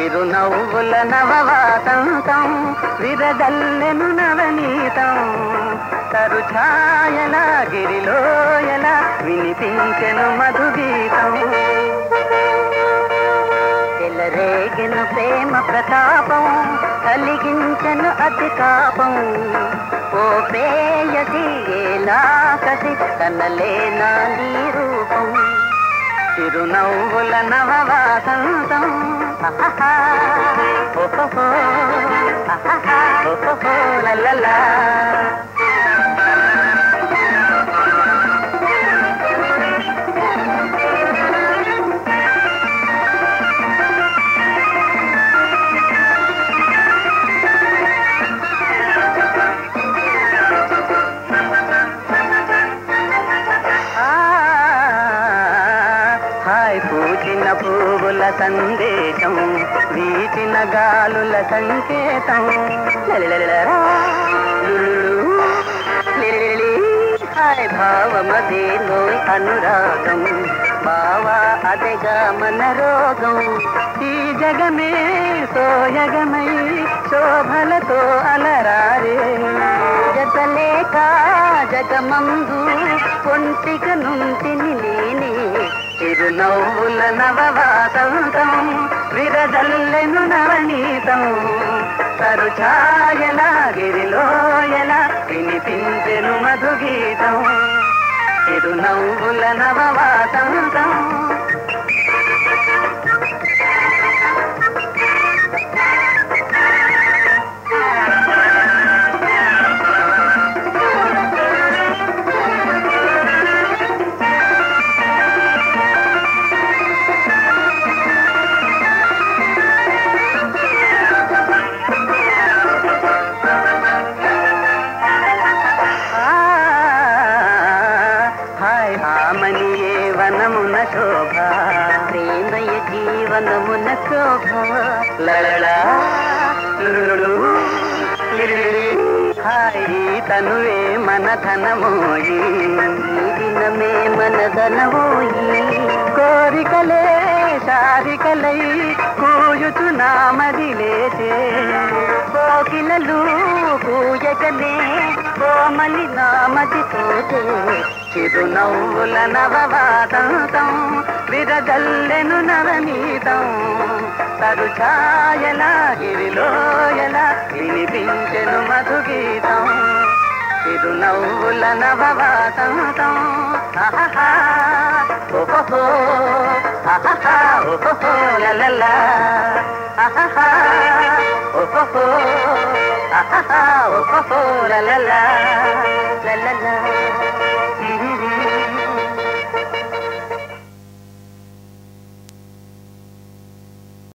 చిరునవ్వుల నవవాసంతం విరదల్లెను నవనీతం తరుఛాయల గిరిలోయల వినిపించెను మధుగీతం చెలరేగెను ప్రేమ ప్రతాపం కలిగించను అతి కాపం ఓ ప్రేయసి ఏలా కసి కనలేనా నీ రూపం చిరునవ్వుల నవవాసంతం అహహా, ఓహోహో, అహహా, ఓహోహో, లలలా. ఆ, హాయ్ పూచిన పువ్వుల సందేశం వీచిన గాలుల సంకేతం లలలలలా, లులులు, లిలిలి, హాయ్ భావమదే నోయ్ అనురాగం బావా అదెగా మన రోగం ఈ జగమే సోయగమై శోభలతో అలరారే జతలేక జగమందు ఒంటిక నుంటిని నేనే చిరునవ్వుల నవవాసంతం విరదల్లెను నవనీతం తరుఛాయల గిరిలోయల వినిపించెను మధుగీతం చిరునవ్వుల నవవాసంతం ఆ, హాయ్ ఆమనియే వనమున శోభ ప్రేమయ జీవనమున శోభ లలలా, లులులు, లిలిలి. హాయ్ ఈ తనువే మన ధనమోయి ఈ దినమే మన ధనమోయి కోరికలే శారికలై కూయుచు నామది లేచే కోకిలలు కూయకనే కోమలి నామది తోచే చిరునవ్వుల నవవాదంతం విరదల్లెను నవనీతం తరుఛాయల గిరిలోయల వినిపించెను మధుగీతం చిరునవ్వుల నవవాసంతం ఆహాహా, ఓహోహో, ఆహాహా, ఓహోహో, లలలా. ఆహాహా, ఓహోహో, ఆహాహా, ఓహోహో, లలలా.